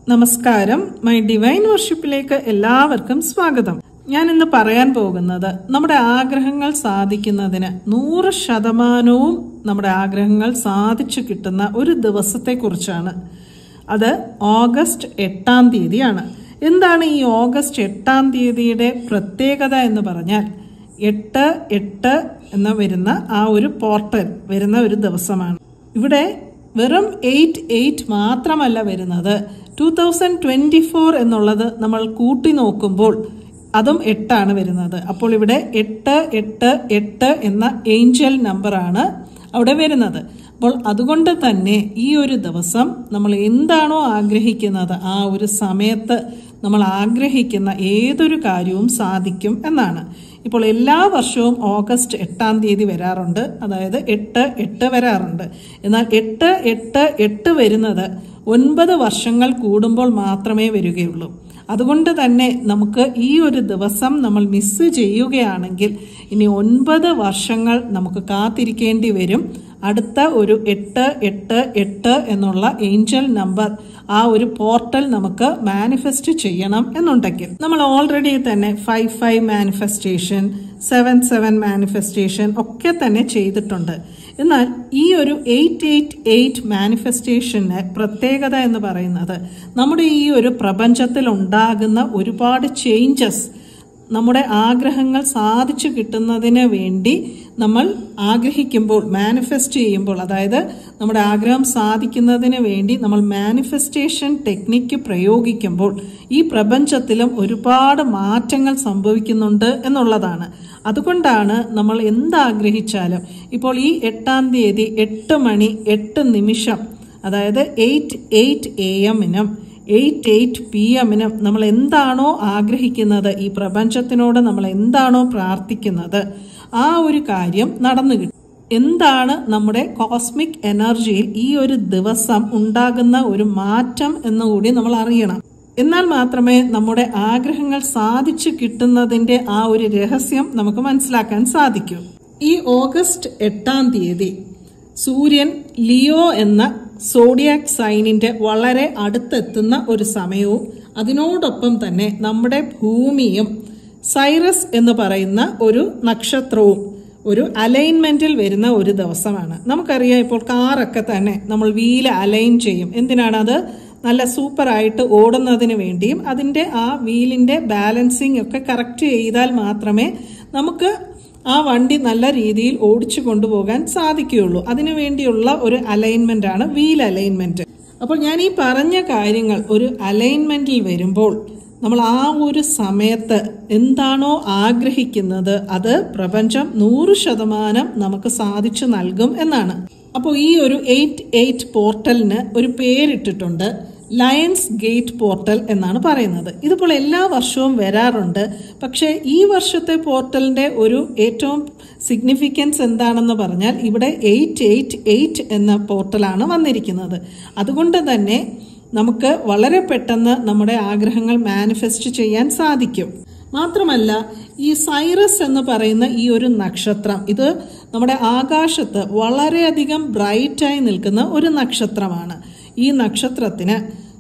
നമസ്കാരം my divine വർഷിപ്പിലേക്ക് എല്ലാവർക്കും സ്വാഗതം ഞാൻ ഇന്ന് പറയാൻ പോകുന്നത് നമ്മുടെ ആഗ്രഹങ്ങൾ സാധിക്കുന്നതിന് നൂറ് ശതമാനവും നമ്മുടെ ആഗ്രഹങ്ങൾ സാധിച്ചു കിട്ടുന്ന ഒരു ദിവസത്തെക്കുറിച്ചാണ് അത് ഓഗസ്റ്റ് എട്ടാം തീയതിയാണ് എന്താണ് ഈ ഓഗസ്റ്റ് എട്ടാം തീയതിയുടെ പ്രത്യേകത എന്ന് പറഞ്ഞാൽ എട്ട് എട്ട് എന്ന വരുന്ന ആ ഒരു പോർട്ടൽ വരുന്ന ഒരു ദിവസമാണ് ഇവിടെ വെറും എയ്റ്റ് എയ്റ്റ് മാത്രമല്ല വരുന്നത് ടൂ തൗസൻഡ് ട്വന്റി ഫോർ എന്നുള്ളത് നമ്മൾ കൂട്ടി നോക്കുമ്പോൾ അതും എട്ടാണ് വരുന്നത് അപ്പോൾ ഇവിടെ എട്ട് എട്ട് എട്ട് എന്ന ഏഞ്ചൽ നമ്പറാണ് അവിടെ വരുന്നത് അപ്പോൾ അതുകൊണ്ട് തന്നെ ഈ ഒരു ദിവസം നമ്മൾ എന്താണോ ആഗ്രഹിക്കുന്നത് ആ ഒരു സമയത്ത് നമ്മൾ ആഗ്രഹിക്കുന്ന ഏതൊരു കാര്യവും സാധിക്കും എന്നാണ് ഇപ്പോൾ എല്ലാ വർഷവും ഓഗസ്റ്റ് എട്ടാം തീയതി വരാറുണ്ട് അതായത് എട്ട് എട്ട് വരാറുണ്ട് എന്നാൽ എട്ട് എട്ട് എട്ട് വരുന്നത് ഒൻപത് വർഷങ്ങൾ കൂടുമ്പോൾ മാത്രമേ വരികയുള്ളൂ അതുകൊണ്ട് തന്നെ നമുക്ക് ഈ ഒരു ദിവസം നമ്മൾ മിസ് ചെയ്യുകയാണെങ്കിൽ ഇനി ഒൻപത് വർഷങ്ങൾ നമുക്ക് കാത്തിരിക്കേണ്ടി വരും അടുത്ത ഒരു എട്ട് എട്ട് എട്ട് എന്നുള്ള ഏഞ്ചൽ നമ്പർ ആ ഒരു പോർട്ടൽ നമുക്ക് മാനിഫെസ്റ്റ് ചെയ്യണം എന്നുണ്ടെങ്കിൽ നമ്മൾ ഓൾറെഡി തന്നെ five five manifestation seven seven manifestation ഒക്കെ തന്നെ ചെയ്തിട്ടുണ്ട് എന്നാൽ ഈ ഒരു എയ്റ്റ് എയ്റ്റ് എയ്റ്റ് മാനിഫെസ്റ്റേഷന് പ്രത്യേകത എന്ന് പറയുന്നത് നമ്മുടെ ഈ ഒരു പ്രപഞ്ചത്തിൽ ഉണ്ടാകുന്ന ഒരുപാട് ചേഞ്ചസ് നമ്മുടെ ആഗ്രഹങ്ങൾ സാധിച്ചു കിട്ടുന്നതിന് വേണ്ടി നമ്മൾ ആഗ്രഹിക്കുമ്പോൾ മാനിഫെസ്റ്റ് ചെയ്യുമ്പോൾ അതായത് നമ്മുടെ ആഗ്രഹം സാധിക്കുന്നതിന് വേണ്ടി നമ്മൾ മാനിഫെസ്റ്റേഷൻ ടെക്നിക്ക് പ്രയോഗിക്കുമ്പോൾ ഈ പ്രപഞ്ചത്തിലും ഒരുപാട് മാറ്റങ്ങൾ സംഭവിക്കുന്നുണ്ട് എന്നുള്ളതാണ് അതുകൊണ്ടാണ് നമ്മൾ എന്താഗ്രഹിച്ചാലും ഇപ്പോൾ ഈ എട്ടാം തീയതി എട്ട് മണി എട്ട് നിമിഷം അതായത് എയ്റ്റ് എയ്റ്റ് എ എമ്മിനും എയ്റ്റ് എയ്റ്റ് പി എമ്മിനും നമ്മൾ എന്താണോ ആഗ്രഹിക്കുന്നത് ഈ പ്രപഞ്ചത്തിനോട് നമ്മൾ എന്താണോ പ്രാർത്ഥിക്കുന്നത് ആ ഒരു കാര്യം നടന്നു കിട്ടും എന്താണ് നമ്മുടെ കോസ്മിക് എനർജിയിൽ ഈ ഒരു ദിവസം ഉണ്ടാകുന്ന ഒരു മാറ്റം എന്നുകൂടി നമ്മൾ അറിയണം എന്നാൽ മാത്രമേ നമ്മുടെ ആഗ്രഹങ്ങൾ സാധിച്ചു കിട്ടുന്നതിന്റെ ആ ഒരു രഹസ്യം നമുക്ക് മനസ്സിലാക്കാൻ സാധിക്കൂ ഈ ഓഗസ്റ്റ് എട്ടാം തീയതി സൂര്യൻ ലിയോ എന്ന സോഡിയാക് സൈനിന്റെ വളരെ അടുത്തെത്തുന്ന ഒരു സമയവും അതിനോടൊപ്പം തന്നെ നമ്മുടെ ഭൂമിയും സൈറസ് എന്ന് പറയുന്ന ഒരു നക്ഷത്രവും ഒരു അലൈൻമെന്റിൽ വരുന്ന ഒരു ദിവസമാണ് നമുക്കറിയാം ഇപ്പോൾ കാറൊക്കെ തന്നെ നമ്മൾ വീല് അലൈൻ ചെയ്യും എന്തിനാണ് അത് നല്ല സൂപ്പറായിട്ട് ഓടുന്നതിന് വേണ്ടിയും അതിൻ്റെ ആ വീലിൻ്റെ ബാലൻസിങ് ഒക്കെ കറക്റ്റ് ചെയ്താൽ മാത്രമേ നമുക്ക് ആ വണ്ടി നല്ല രീതിയിൽ ഓടിച്ചു കൊണ്ടുപോകാൻ സാധിക്കുകയുള്ളൂ അതിനു വേണ്ടിയുള്ള ഒരു അലൈൻമെന്റ് ആണ് വീൽ അലൈൻമെന്റ് അപ്പോൾ ഞാൻ ഈ പറഞ്ഞ കാര്യങ്ങൾ ഒരു അലൈൻമെന്റിൽ വരുമ്പോൾ നമ്മൾ ആ ഒരു സമയത്ത് എന്താണോ ആഗ്രഹിക്കുന്നത് അത് പ്രപഞ്ചം നൂറ് ശതമാനം നമുക്ക് സാധിച്ചു നൽകും എന്നാണ് അപ്പോൾ ഈ ഒരു എയ്റ്റ് എയ്റ്റ് പോർട്ടലിന് ഒരു പേരിട്ടിട്ടുണ്ട് ലയൺസ് ഗേറ്റ് പോർട്ടൽ എന്നാണ് പറയുന്നത് ഇതിപ്പോൾ എല്ലാ വർഷവും വരാറുണ്ട് പക്ഷേ ഈ വർഷത്തെ പോർട്ടലിന്റെ ഒരു ഏറ്റവും സിഗ്നിഫിക്കൻസ് എന്താണെന്ന് പറഞ്ഞാൽ ഇവിടെ എയ്റ്റ് എയ്റ്റ് എയ്റ്റ് എന്ന പോർട്ടലാണ് വന്നിരിക്കുന്നത് അതുകൊണ്ട് തന്നെ നമുക്ക് വളരെ പെട്ടെന്ന് നമ്മുടെ ആഗ്രഹങ്ങൾ മാനിഫെസ്റ്റ് ചെയ്യാൻ സാധിക്കും മാത്രമല്ല ഈ സൈറസ് എന്ന് പറയുന്ന ഈ ഒരു നക്ഷത്രം ഇത് നമ്മുടെ ആകാശത്ത് വളരെയധികം ബ്രൈറ്റായി നിൽക്കുന്ന ഒരു നക്ഷത്രമാണ് ഈ നക്ഷത്രത്തിന്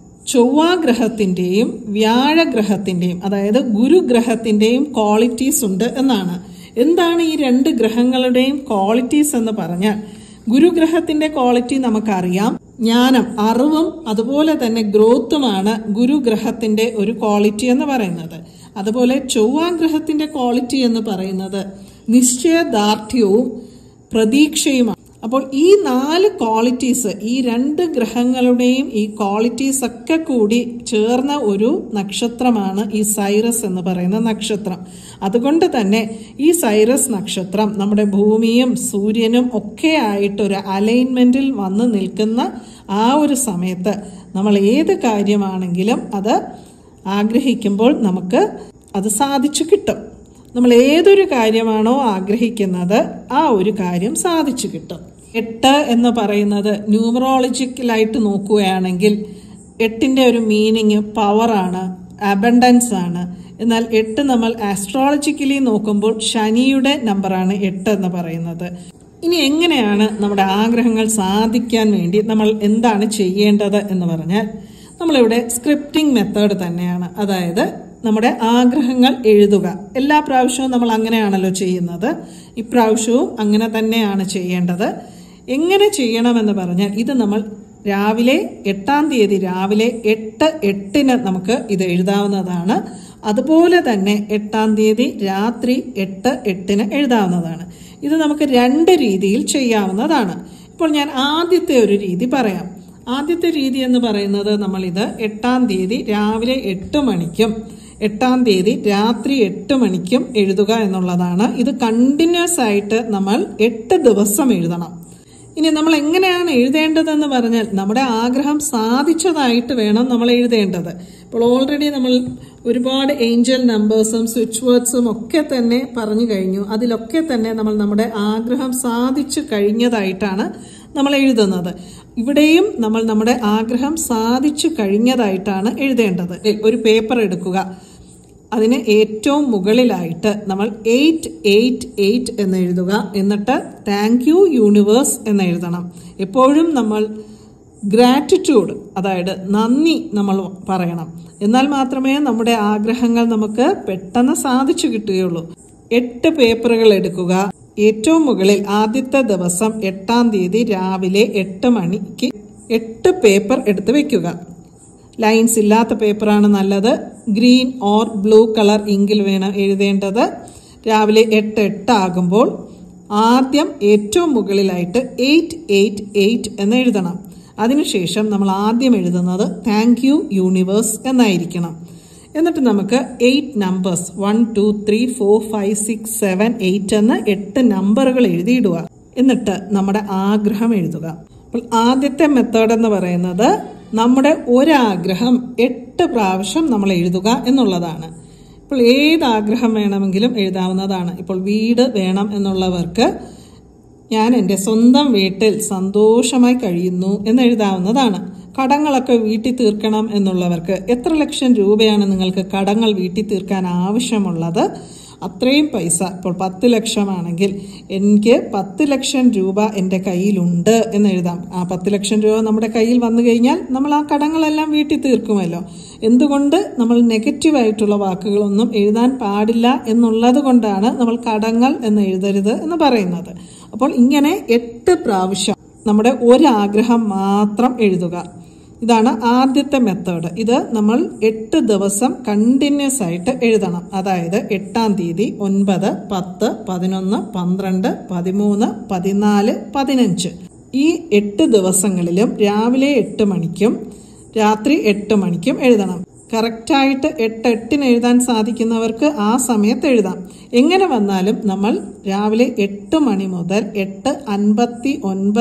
ചൊവ്വാഗ്രഹത്തിൻ്റെയും വ്യാഴഗ്രഹത്തിൻ്റെയും അതായത് ഗുരുഗ്രഹത്തിൻ്റെയും ക്വാളിറ്റീസ് ഉണ്ട് എന്നാണ് എന്താണ് ഈ രണ്ട് ഗ്രഹങ്ങളുടെയും ക്വാളിറ്റീസ് എന്ന് പറഞ്ഞാൽ ഗുരുഗ്രഹത്തിന്റെ ക്വാളിറ്റി നമുക്കറിയാം ജ്ഞാനം അറിവും അതുപോലെ തന്നെ ഗ്രോത്തുമാണ് ഗുരുഗ്രഹത്തിന്റെ ഒരു ക്വാളിറ്റി എന്ന് പറയുന്നത് അതുപോലെ ചൊവ്വാഗ്രഹത്തിന്റെ ക്വാളിറ്റി എന്ന് പറയുന്നത് നിശ്ചയദാർഢ്യവും പ്രതീക്ഷയുമാണ് അപ്പോൾ ഈ നാല് ക്വാളിറ്റീസ് ഈ രണ്ട് ഗ്രഹങ്ങളുടെയും ഈ ക്വാളിറ്റീസ് ഒക്കെ കൂടി ചേർന്ന ഒരു നക്ഷത്രമാണ് ഈ സൈറസ് എന്ന് പറയുന്ന നക്ഷത്രം അതുകൊണ്ട് തന്നെ ഈ സൈറസ് നക്ഷത്രം നമ്മുടെ ഭൂമിയും സൂര്യനും ഒക്കെ ആയിട്ടൊരു അലൈൻമെന്റിൽ വന്ന് നിൽക്കുന്ന ആ ഒരു സമയത്ത് നമ്മൾ ഏത് കാര്യമാണെങ്കിലും അത് ആഗ്രഹിക്കുമ്പോൾ നമുക്ക് അത് സാധിച്ചു കിട്ടും നമ്മൾ ഏതൊരു കാര്യമാണോ ആഗ്രഹിക്കുന്നത് ആ ഒരു കാര്യം സാധിച്ചു കിട്ടും എട്ട് എന്ന് പറയുന്നത് ന്യൂമറോളജിക്കലായിട്ട് നോക്കുകയാണെങ്കിൽ എട്ടിന്റെ ഒരു മീനിങ് പവറാണ് അബണ്ടൻസ് ആണ് എന്നാൽ എട്ട് നമ്മൾ ആസ്ട്രോളജിക്കലി നോക്കുമ്പോൾ ശനിയുടെ നമ്പറാണ് എട്ട് എന്ന് പറയുന്നത് ഇനി എങ്ങനെയാണ് നമ്മുടെ ആഗ്രഹങ്ങൾ സാധിക്കാൻ വേണ്ടി നമ്മൾ എന്താണ് ചെയ്യേണ്ടത് എന്ന് പറഞ്ഞാൽ നമ്മളിവിടെ സ്ക്രിപ്റ്റിംഗ് മെത്തേഡ് തന്നെയാണ് അതായത് നമ്മുടെ ആഗ്രഹങ്ങൾ എഴുതുക എല്ലാ പ്രാവശ്യവും നമ്മൾ അങ്ങനെയാണല്ലോ ചെയ്യുന്നത് ഇപ്രാവശ്യവും അങ്ങനെ തന്നെയാണ് ചെയ്യേണ്ടത് എങ്ങനെ ചെയ്യണമെന്ന് പറഞ്ഞാൽ ഇത് നമ്മൾ രാവിലെ എട്ടാം തീയതി രാവിലെ എട്ട് എട്ടിന് നമുക്ക് ഇത് എഴുതാവുന്നതാണ് അതുപോലെ തന്നെ എട്ടാം തീയതി രാത്രി എട്ട് എട്ടിന് എഴുതാവുന്നതാണ് ഇത് നമുക്ക് രണ്ട് രീതിയിൽ ചെയ്യാവുന്നതാണ് ഇപ്പോൾ ഞാൻ ആദ്യത്തെ ഒരു രീതി പറയാം ആദ്യത്തെ രീതി എന്ന് പറയുന്നത് നമ്മളിത് എട്ടാം തീയതി രാവിലെ എട്ട് മണിക്കും എട്ടാം തീയതി രാത്രി എട്ട് മണിക്കും എഴുതുക എന്നുള്ളതാണ് ഇത് കണ്ടിന്യൂസ് ആയിട്ട് നമ്മൾ എട്ട് ദിവസം എഴുതണം ഇനി നമ്മൾ എങ്ങനെയാണ് എഴുതേണ്ടതെന്ന് പറഞ്ഞാൽ നമ്മുടെ ആഗ്രഹം സാധിച്ചതായിട്ട് വേണം നമ്മൾ എഴുതേണ്ടത് ഇപ്പോൾ ഓൾറെഡി നമ്മൾ ഒരുപാട് ഏഞ്ചൽ നമ്പേഴ്സും സ്വിച്ച് വേർഡ്സും ഒക്കെ തന്നെ പറഞ്ഞു കഴിഞ്ഞു അതിലൊക്കെ തന്നെ നമ്മൾ നമ്മുടെ ആഗ്രഹം സാധിച്ചു കഴിഞ്ഞതായിട്ടാണ് നമ്മൾ എഴുതുന്നത് ഇവിടെയും നമ്മൾ നമ്മുടെ ആഗ്രഹം സാധിച്ചു കഴിഞ്ഞതായിട്ടാണ് എഴുതേണ്ടത് ഒരു പേപ്പർ എടുക്കുക അതിന് ഏറ്റവും മുകളിലായിട്ട് നമ്മൾ എയ്റ്റ് എയ്റ്റ് എയ്റ്റ് എന്ന് എഴുതുക എന്നിട്ട് താങ്ക് യു യൂണിവേഴ്സ് എന്ന് എഴുതണം എപ്പോഴും നമ്മൾ ഗ്രാറ്റിറ്റ്യൂഡ് അതായത് നന്ദി നമ്മൾ പറയണം എന്നാൽ മാത്രമേ നമ്മുടെ ആഗ്രഹങ്ങൾ നമുക്ക് പെട്ടെന്ന് സാധിച്ചു കിട്ടുകയുള്ളൂ എട്ട് പേപ്പറുകൾ എടുക്കുക ഏറ്റവും മുകളിൽ ആദ്യത്തെ ദിവസം എട്ടാം തീയതി രാവിലെ എട്ട് മണിക്ക് എട്ട് പേപ്പർ എടുത്ത് വെക്കുക ലൈൻസ് ഇല്ലാത്ത പേപ്പറാണ് നല്ലത് ഗ്രീൻ ഓർ ബ്ലൂ കളർ ഇങ്കിൽ വേണം എഴുതേണ്ടത് രാവിലെ എട്ട് എട്ട് ആകുമ്പോൾ ആദ്യം ഏറ്റവും മുകളിലായിട്ട് എയ്റ്റ് എയ്റ്റ് എയ്റ്റ് എന്ന് എഴുതണം അതിനുശേഷം നമ്മൾ ആദ്യം എഴുതുന്നത് താങ്ക് യു യൂണിവേഴ്സ് എന്നായിരിക്കണം എന്നിട്ട് നമുക്ക് eight numbers one two three four five six seven eight എന്ന് എട്ട് നമ്പറുകൾ എഴുതിയിടുക എന്നിട്ട് നമ്മുടെ ആഗ്രഹം എഴുതുക അപ്പോൾ ആദ്യത്തെ മെത്തേഡ് എന്ന് പറയുന്നത് നമ്മുടെ ഒരാഗ്രഹം എട്ട് പ്രാവശ്യം നമ്മൾ എഴുതുക എന്നുള്ളതാണ് ഇപ്പോൾ ഏത് ആഗ്രഹം വേണമെങ്കിലും എഴുതാവുന്നതാണ് ഇപ്പോൾ വീട് വേണം എന്നുള്ളവർക്ക് ഞാൻ എൻ്റെ സ്വന്തം വീട്ടിൽ സന്തോഷമായി കഴിയുന്നു എന്ന് എഴുതാവുന്നതാണ് കടങ്ങളൊക്കെ വീട്ടിൽ തീർക്കണം എന്നുള്ളവർക്ക് എത്ര ലക്ഷം രൂപയാണ് നിങ്ങൾക്ക് കടങ്ങൾ വീട്ടിൽ തീർക്കാൻ ആവശ്യമുള്ളത് അത്രയും പൈസ ഇപ്പോൾ പത്ത് ലക്ഷമാണെങ്കിൽ എനിക്ക് പത്ത് ലക്ഷം രൂപ എൻ്റെ കയ്യിലുണ്ട് എന്ന് എഴുതാം ആ പത്ത് ലക്ഷം രൂപ നമ്മുടെ കയ്യിൽ വന്നു കഴിഞ്ഞാൽ നമ്മൾ ആ കടങ്ങളെല്ലാം വീട്ടിൽ തീർക്കുമല്ലോ എന്തുകൊണ്ട് നമ്മൾ നെഗറ്റീവായിട്ടുള്ള വാക്കുകളൊന്നും എഴുതാൻ പാടില്ല എന്നുള്ളത് കൊണ്ടാണ് നമ്മൾ കടങ്ങൾ എന്ന് എഴുതരുത് എന്ന് പറയുന്നത് അപ്പോൾ ഇങ്ങനെ എട്ട് പ്രാവശ്യം നമ്മുടെ ഒരാഗ്രഹം മാത്രം എഴുതുക ഇതാണ് ആദ്യത്തെ മെത്തേഡ് ഇത് നമ്മൾ എട്ട് ദിവസം കണ്ടിന്യൂസ് ആയിട്ട് എഴുതണം അതായത് എട്ടാം തീയതി ഒൻപത് പത്ത് പതിനൊന്ന് പന്ത്രണ്ട് പതിമൂന്ന് പതിനാല് പതിനഞ്ച് ഈ എട്ട് ദിവസങ്ങളിലും രാവിലെ എട്ട് മണിക്കും രാത്രി എട്ട് മണിക്കും എഴുതണം കറക്റ്റായിട്ട് എട്ട് എട്ടിന് എഴുതാൻ സാധിക്കുന്നവർക്ക് ആ സമയത്ത് എഴുതാം എങ്ങനെ വന്നാലും നമ്മൾ രാവിലെ എട്ട് മണി മുതൽ എട്ട് അൻപത്തി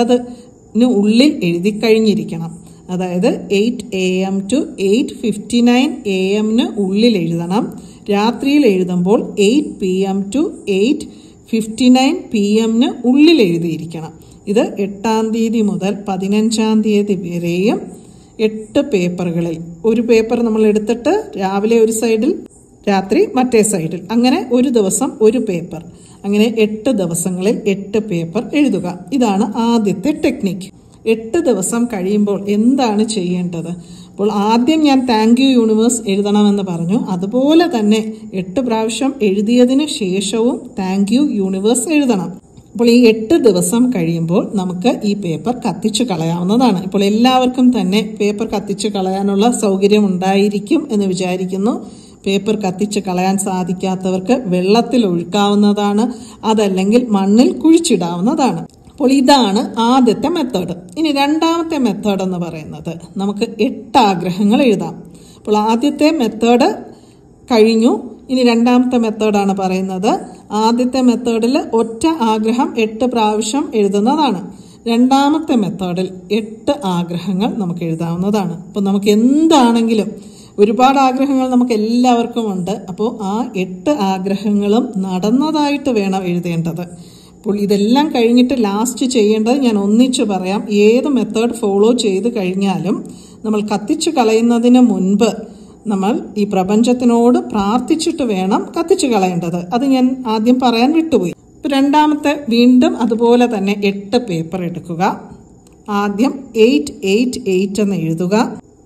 ഒൻപതിന് ഉള്ളിൽ എഴുതി കഴിഞ്ഞിരിക്കണം അതായത് eight A M two eight fifty nine A എമ്മിന് ഉള്ളിൽ എഴുതണം രാത്രിയിൽ എഴുതുമ്പോൾ eight P M two eight fifty nine P എമ്മിന് ഉള്ളിൽ എഴുതിയിരിക്കണം ഇത് എട്ടാം തീയതി മുതൽ പതിനഞ്ചാം തീയതി വരെയും എട്ട് പേപ്പറുകളിൽ ഒരു പേപ്പർ നമ്മൾ എടുത്തിട്ട് രാവിലെ ഒരു സൈഡിൽ രാത്രി മറ്റേ സൈഡിൽ അങ്ങനെ ഒരു ദിവസം ഒരു പേപ്പർ അങ്ങനെ എട്ട് ദിവസങ്ങളിൽ എട്ട് പേപ്പർ എഴുതുക ഇതാണ് ആദ്യത്തെ ടെക്നിക്ക് എട്ട് ദിവസം കഴിയുമ്പോൾ എന്താണ് ചെയ്യേണ്ടത് അപ്പോൾ ആദ്യം ഞാൻ താങ്ക് യു യൂണിവേഴ്സ് എഴുതണമെന്ന് പറഞ്ഞു അതുപോലെ തന്നെ എട്ട് പ്രാവശ്യം എഴുതിയതിന് ശേഷവും താങ്ക് യു യൂണിവേഴ്സ് എഴുതണം അപ്പോൾ ഈ എട്ട് ദിവസം കഴിയുമ്പോൾ നമുക്ക് ഈ പേപ്പർ കത്തിച്ചു കളയാവുന്നതാണ് ഇപ്പോൾ എല്ലാവർക്കും തന്നെ പേപ്പർ കത്തിച്ചു കളയാനുള്ള സൗകര്യം ഉണ്ടായിരിക്കും എന്ന് വിചാരിക്കുന്നു പേപ്പർ കത്തിച്ച് കളയാൻ സാധിക്കാത്തവർക്ക് വെള്ളത്തിൽ ഒഴുക്കാവുന്നതാണ് അതല്ലെങ്കിൽ മണ്ണിൽ കുഴിച്ചിടാവുന്നതാണ് അപ്പോൾ ഇതാണ് ആദ്യത്തെ മെത്തേഡ് ഇനി രണ്ടാമത്തെ മെത്തേഡ് എന്ന് പറയുന്നത് നമുക്ക് എട്ട് ആഗ്രഹങ്ങൾ എഴുതാം അപ്പോൾ ആദ്യത്തെ മെത്തേഡ് കഴിഞ്ഞു ഇനി രണ്ടാമത്തെ മെത്തേഡാണ് പറയുന്നത് ആദ്യത്തെ മെത്തേഡിൽ ഒറ്റ ആഗ്രഹം എട്ട് പ്രാവശ്യം എഴുതുന്നതാണ് രണ്ടാമത്തെ മെത്തേഡിൽ എട്ട് ആഗ്രഹങ്ങൾ നമുക്ക് എഴുതാവുന്നതാണ് അപ്പോൾ നമുക്ക് എന്താണെങ്കിലും ഒരുപാട് ആഗ്രഹങ്ങൾ നമുക്ക് എല്ലാവർക്കും ഉണ്ട് അപ്പോൾ ആ എട്ട് ആഗ്രഹങ്ങളും നടന്നതായിട്ട് വേണം എഴുതേണ്ടത് അപ്പോൾ ഇതെല്ലാം കഴിഞ്ഞിട്ട് ലാസ്റ്റ് ചെയ്യേണ്ടത് ഞാൻ ഒന്നിച്ചു പറയാം ഏത് മെത്തേഡ് ഫോളോ ചെയ്ത് കഴിഞ്ഞാലും നമ്മൾ കത്തിച്ചു കളയുന്നതിന് മുൻപ് നമ്മൾ ഈ പ്രപഞ്ചത്തിനോട് പ്രാർത്ഥിച്ചിട്ട് വേണം കത്തിച്ചു കളയേണ്ടത് അത് ഞാൻ ആദ്യം പറയാൻ വിട്ടുപോയി ഇപ്പൊ രണ്ടാമത്തെ വീണ്ടും അതുപോലെ തന്നെ എട്ട് പേപ്പർ എടുക്കുക ആദ്യം എയ്റ്റ് എയ്റ്റ് എയ്റ്റ് എന്ന് എഴുതുക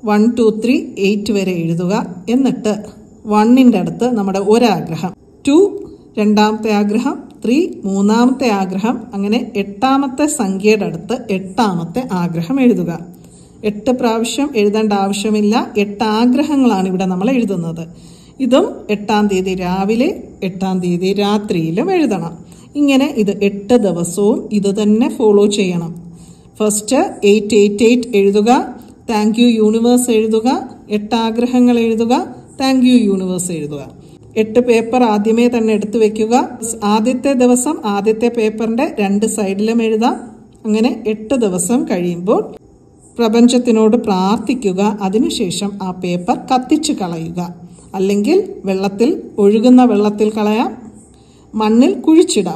വൺ ടു ത്രീ എയ്റ്റ് വരെ എഴുതുക എന്നിട്ട് വണ്ണിൻ്റെ അടുത്ത് നമ്മുടെ ഒരാഗ്രഹം ടു രണ്ടാമത്തെ ആഗ്രഹം ത്രീ മൂന്നാമത്തെ ആഗ്രഹം അങ്ങനെ എട്ടാമത്തെ സംഖ്യയുടെ അടുത്ത് എട്ടാമത്തെ ആഗ്രഹം എഴുതുക എട്ട് പ്രാവശ്യം എഴുതേണ്ട ആവശ്യമില്ല എട്ട് ആഗ്രഹങ്ങളാണ് ഇവിടെ നമ്മൾ എഴുതുന്നത് ഇതും എട്ടാം തീയതി രാവിലെ എട്ടാം തീയതി രാത്രിയിലും എഴുതണം ഇങ്ങനെ ഇത് എട്ട് ദിവസവും ഇത് തന്നെ ഫോളോ ചെയ്യണം ഫസ്റ്റ് എയ്റ്റ് എയ്റ്റ് എയ്റ്റ് എഴുതുക താങ്ക് യു യൂണിവേഴ്സ് എഴുതുക എട്ട് ആഗ്രഹങ്ങൾ എഴുതുക താങ്ക് യു യൂണിവേഴ്സ് എഴുതുക എട്ട് പേപ്പർ ആദ്യമേ തന്നെ എടുത്തു വെക്കുക ആദ്യത്തെ ദിവസം ആദ്യത്തെ പേപ്പറിന്റെ രണ്ട് സൈഡിലും എഴുതാം അങ്ങനെ എട്ട് ദിവസം കഴിയുമ്പോൾ പ്രപഞ്ചത്തിനോട് പ്രാർത്ഥിക്കുക അതിനുശേഷം ആ പേപ്പർ കത്തിച്ചു കളയുക അല്ലെങ്കിൽ വെള്ളത്തിൽ ഒഴുകുന്ന വെള്ളത്തിൽ കളയാം മണ്ണിൽ കുഴിച്ചിടാം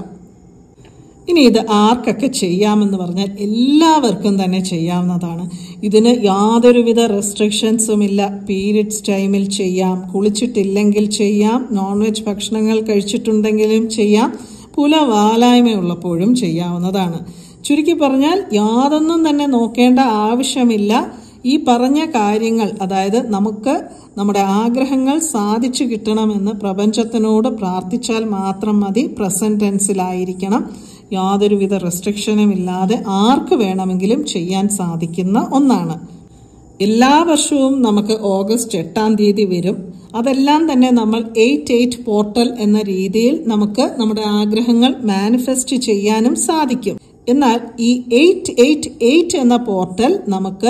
ഇനി ഇത് ആർക്കൊക്കെ ചെയ്യാമെന്ന് പറഞ്ഞാൽ എല്ലാവർക്കും തന്നെ ചെയ്യാവുന്നതാണ് ഇതിന് യാതൊരുവിധ റെസ്ട്രിക്ഷൻസും ഇല്ല പീരിയഡ്സ് ടൈമിൽ ചെയ്യാം കുളിച്ചിട്ടില്ലെങ്കിൽ ചെയ്യാം നോൺ വെജ് ഭക്ഷണങ്ങൾ കഴിച്ചിട്ടുണ്ടെങ്കിലും ചെയ്യാം പുല വാലായ്മയുള്ളപ്പോഴും ചെയ്യാവുന്നതാണ് ചുരുക്കി പറഞ്ഞാൽ യാതൊന്നും തന്നെ നോക്കേണ്ട ആവശ്യമില്ല ഈ പറഞ്ഞ കാര്യങ്ങൾ അതായത് നമുക്ക് നമ്മുടെ ആഗ്രഹങ്ങൾ സാധിച്ചു കിട്ടണമെന്ന് പ്രപഞ്ചത്തിനോട് പ്രാർത്ഥിച്ചാൽ മാത്രം മതി പ്രസന്റ് ടെൻസിലായിരിക്കണം യാതൊരുവിധ റെസ്ട്രിക്ഷനും ഇല്ലാതെ ആർക്ക് വേണമെങ്കിലും ചെയ്യാൻ സാധിക്കുന്ന ഒന്നാണ് എല്ലാ വർഷവും നമുക്ക് ഓഗസ്റ്റ് എട്ടാം തീയതി വരും അതെല്ലാം തന്നെ നമ്മൾ എയ്റ്റ് എയ്റ്റ് പോർട്ടൽ എന്ന രീതിയിൽ നമുക്ക് നമ്മുടെ ആഗ്രഹങ്ങൾ മാനിഫെസ്റ്റ് ചെയ്യാനും സാധിക്കും എന്നാൽ ഈ എയ്റ്റ് എയ്റ്റ് എയ്റ്റ് എന്ന പോർട്ടൽ നമുക്ക്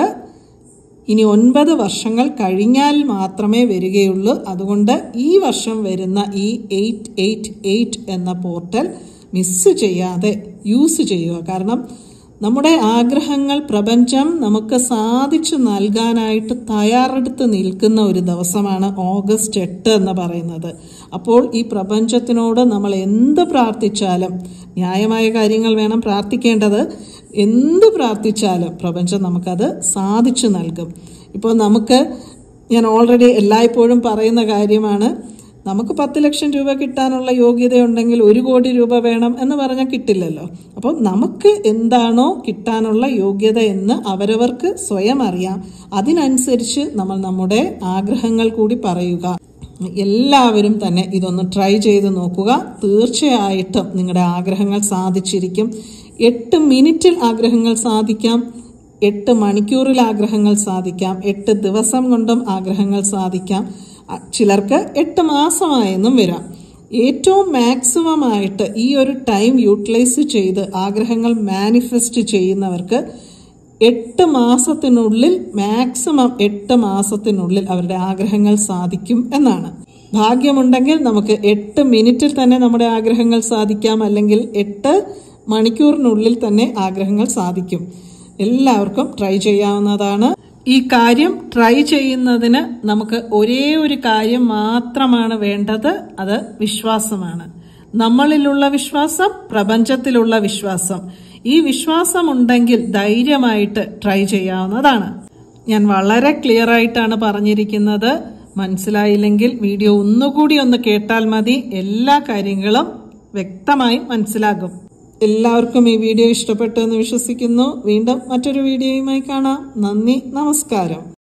ഇനി ഒൻപത് വർഷങ്ങൾ കഴിഞ്ഞാൽ മാത്രമേ വരികയുള്ളൂ അതുകൊണ്ട് ഈ വർഷം വരുന്ന ഈ എയ്റ്റ് എയ്റ്റ് എയ്റ്റ് എന്ന പോർട്ടൽ മിസ് ചെയ്യാതെ യൂസ് ചെയ്യുക കാരണം നമ്മുടെ ആഗ്രഹങ്ങൾ പ്രപഞ്ചം നമുക്ക് സാധിച്ചു നൽകാനായിട്ട് തയ്യാറെടുത്ത് നിൽക്കുന്ന ഒരു ദിവസമാണ് ഓഗസ്റ്റ് എട്ട് എന്ന് പറയുന്നത് അപ്പോൾ ഈ പ്രപഞ്ചത്തിനോട് നമ്മൾ എന്ത് പ്രാർത്ഥിച്ചാലും ന്യായമായ കാര്യങ്ങൾ വേണം പ്രാർത്ഥിക്കേണ്ടത് എന്ത് പ്രാർത്ഥിച്ചാലും പ്രപഞ്ചം നമുക്കത് സാധിച്ചു നൽകും ഇപ്പോൾ നമുക്ക് ഞാൻ ഓൾറെഡി എല്ലായ്പ്പോഴും പറയുന്ന കാര്യമാണ് നമുക്ക് പത്ത് ലക്ഷം രൂപ കിട്ടാനുള്ള യോഗ്യതയുണ്ടെങ്കിൽ ഒരു കോടി രൂപ വേണം എന്ന് പറഞ്ഞാൽ കിട്ടില്ലല്ലോ അപ്പോൾ നമുക്ക് എന്താണോ കിട്ടാനുള്ള യോഗ്യത എന്ന് അവരവർക്ക് സ്വയം അറിയാം അതിനനുസരിച്ച് നമ്മൾ നമ്മുടെ ആഗ്രഹങ്ങൾ കൂടി പറയുക എല്ലാവരും തന്നെ ഇതൊന്ന് ട്രൈ ചെയ്ത് നോക്കുക തീർച്ചയായിട്ടും നിങ്ങളുടെ ആഗ്രഹങ്ങൾ സാധിച്ചിരിക്കും എട്ട് മിനിറ്റിൽ ആഗ്രഹങ്ങൾ സാധിക്കാം എട്ട് മണിക്കൂറിൽ ആഗ്രഹങ്ങൾ സാധിക്കാം എട്ട് ദിവസം കൊണ്ടും ആഗ്രഹങ്ങൾ സാധിക്കാം ചിലർക്ക് എട്ട് മാസമായെന്നും വരാം ഏറ്റവും മാക്സിമം ആയിട്ട് ഈ ഒരു ടൈം യൂട്ടിലൈസ് ചെയ്ത് ആഗ്രഹങ്ങൾ മാനിഫെസ്റ്റ് ചെയ്യുന്നവർക്ക് എട്ട് മാസത്തിനുള്ളിൽ മാക്സിമം എട്ട് മാസത്തിനുള്ളിൽ അവരുടെ ആഗ്രഹങ്ങൾ സാധിക്കും എന്നാണ് ഭാഗ്യമുണ്ടെങ്കിൽ നമുക്ക് എട്ട് മിനിറ്റിൽ തന്നെ നമ്മുടെ ആഗ്രഹങ്ങൾ സാധിക്കാം അല്ലെങ്കിൽ എട്ട് മണിക്കൂറിനുള്ളിൽ തന്നെ ആഗ്രഹങ്ങൾ സാധിക്കും എല്ലാവർക്കും ട്രൈ ചെയ്യാവുന്നതാണ് ഈ കാര്യം ട്രൈ ചെയ്യുന്നതിന് നമുക്ക് ഒരേ ഒരു കാര്യം മാത്രമാണ് വേണ്ടത് അത് വിശ്വാസമാണ് നമ്മളിലുള്ള വിശ്വാസം പ്രപഞ്ചത്തിലുള്ള വിശ്വാസം ഈ വിശ്വാസം ഉണ്ടെങ്കിൽ ധൈര്യമായിട്ട് ട്രൈ ചെയ്യാവുന്നതാണ് ഞാൻ വളരെ ക്ലിയർ ആയിട്ടാണ് പറഞ്ഞിരിക്കുന്നത് മനസ്സിലായില്ലെങ്കിൽ വീഡിയോ ഒന്നുകൂടി ഒന്ന് കേട്ടാൽ മതി എല്ലാ കാര്യങ്ങളും വ്യക്തമായി മനസ്സിലാകും എല്ലാവർക്കും ഈ വീഡിയോ ഇഷ്ടപ്പെട്ടു എന്ന് വിശ്വസിക്കുന്നു വീണ്ടും മറ്റൊരു വീഡിയോയുമായി കാണാം നന്ദി നമസ്കാരം